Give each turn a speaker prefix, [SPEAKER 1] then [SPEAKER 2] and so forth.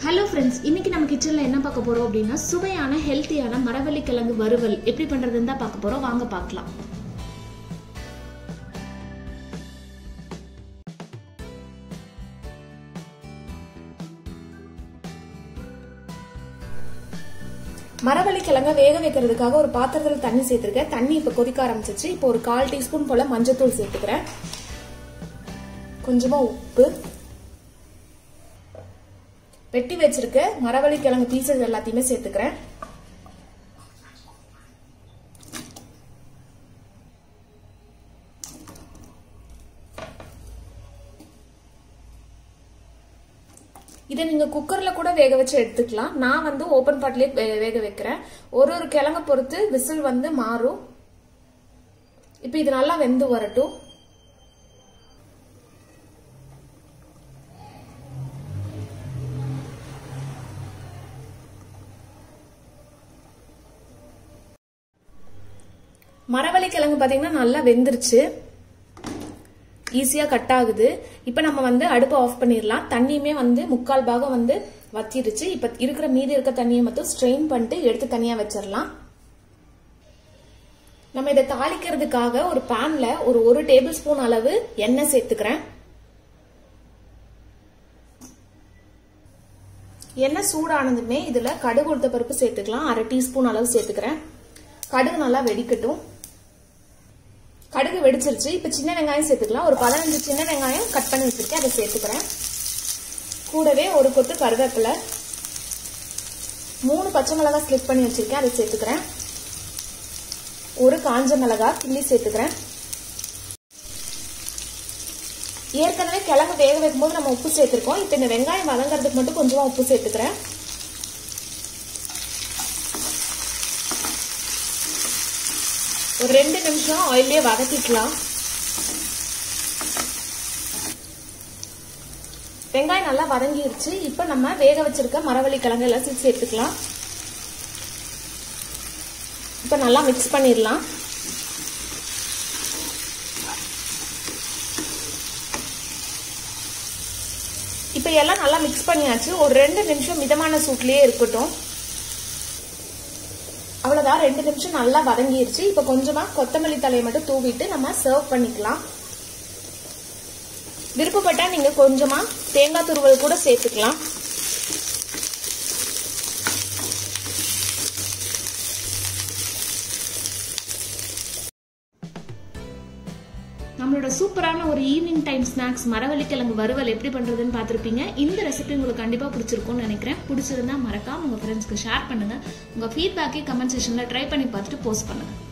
[SPEAKER 1] hello friends இன்னைக்கு நம்ம கிச்சனில் என்ன பார்க்க போகிறோம் அப்படின்னா சுவையான ஹெல்த்தியான மரவள்ளி கிழங்கு வறுவல் எப்படி பண்ணுறதுன்னு தான் பார்க்க போகிறோம் வாங்க பார்க்கலாம் மரவள்ளி கிழங்க வேக வைக்கிறதுக்காக ஒரு பாத்திரத்தில் தண்ணி சேர்த்துருக்கேன் தண்ணி இப்போ கொதிக்க ஆரம்பிச்சிச்சு இப்போ ஒரு கால் டீஸ்பூன் போல மஞ்சத்தூள் சேர்த்துக்கிறேன் கொஞ்சமா உப்பு வெட்டி வச்சிருக்க மரவள்ளி கிழங்கு பீசஸ் எல்லாத்தையுமே சேர்த்துக்கிறேன் இதை நீங்க குக்கர்ல கூட வேக வச்சு எடுத்துக்கலாம் நான் வந்து ஓபன் பாட்லயே வேக வைக்கிறேன் ஒரு ஒரு கிழங்க பொறுத்து விசில் வந்து மாறும் இப்ப இது நல்லா வெந்து வரட்டும் மரவள்ளி கிழங்கு பாத்தீங்கன்னா நல்லா வெந்துருச்சு ஈஸியா கட் ஆகுது இப்ப நம்ம வந்து அடுப்பு ஆஃப் பண்ணிடலாம் தண்ணியுமே வந்து முக்கால் பாகம் வந்து வத்திருச்சு இப்ப இருக்கிற மீதி இருக்க தண்ணியை மட்டும் ஸ்ட்ரெயின் பண்ணிட்டு எடுத்து தனியா வச்சிடலாம் நம்ம இதை தாளிக்கிறதுக்காக ஒரு பேன்ல ஒரு ஒரு டேபிள் ஸ்பூன் அளவு எண்ணெய் சேர்த்துக்கிறேன் எண்ணெய் சூடானதுமே இதுல கடுகு உளுத்த பருப்பு சேர்த்துக்கலாம் அரை டீஸ்பூன் அளவு சேர்த்துக்கிறேன் கடுகு நல்லா வெடிக்கட்டும் கடுகு வெடிச்சிருச்சு இப்ப சின்ன வெங்காயம் சேர்த்துக்கலாம் ஒரு பதினஞ்சு சின்ன வெங்காயம் கட் பண்ணி வச்சிருக்கேன் அதை சேர்த்துக்கிறேன் கூடவே ஒரு கொத்து கருவேப்பிலை மூணு பச்சை மிளகாய் ஸ்லிப் பண்ணி வச்சிருக்கேன் அதை சேர்த்துக்கிறேன் ஒரு காஞ்ச மிளகாய் கிள்ளி சேர்த்துக்கிறேன் ஏற்கனவே கிழங்கு வேக வைக்கும்போது நம்ம உப்பு சேர்த்திருக்கோம் இப்ப இந்த வெங்காயம் வதங்கறதுக்கு மட்டும் கொஞ்சமா உப்பு சேர்த்துக்கிறேன் ஒரு ரெண்டு நிமிஷம் ஆயிலே வதக்கிக்கலாம் வெங்காயம் நல்லா வதங்கிருச்சு இப்ப நம்ம வேக வச்சிருக்க மரவள்ளி கிழங்கு எல்லாம் சேர்த்துக்கலாம் இப்ப நல்லா மிக்ஸ் பண்ணிடலாம் இப்ப எல்லாம் நல்லா மிக்ஸ் பண்ணியாச்சு ஒரு ரெண்டு நிமிஷம் மிதமான சூட்லயே இருக்கட்டும் அவ்வளவுதான் ரெண்டு நிமிஷம் நல்லா வதங்கிருச்சு இப்ப கொஞ்சமா கொத்தமல்லி தலையை மட்டும் தூவிட்டு நம்ம சர்வ் பண்ணிக்கலாம் விருப்பப்பட்டா நீங்க கொஞ்சமா தேங்காய் துருவல் கூட சேர்த்துக்கலாம் நம்மளோட சூப்பரான ஒரு ஈவினிங் டைம் ஸ்நாக்ஸ் மரவள்ளி கிழங்கு வறுவல் எப்படி பண்றதுன்னு பார்த்துருப்பீங்க இந்த ரெசிபி உங்களுக்கு கண்டிப்பா பிடிச்சிருக்கும்னு நினைக்கிறேன் பிடிச்சிருந்தா மறக்காம உங்க ஃப்ரெண்ட்ஸ்க்கு ஷேர் பண்ணுங்க உங்க ஃபீட்பேக்கை கமெண்ட் செக்ஷன்ல ட்ரை பண்ணி பார்த்துட்டு போஸ்ட் பண்ணுங்க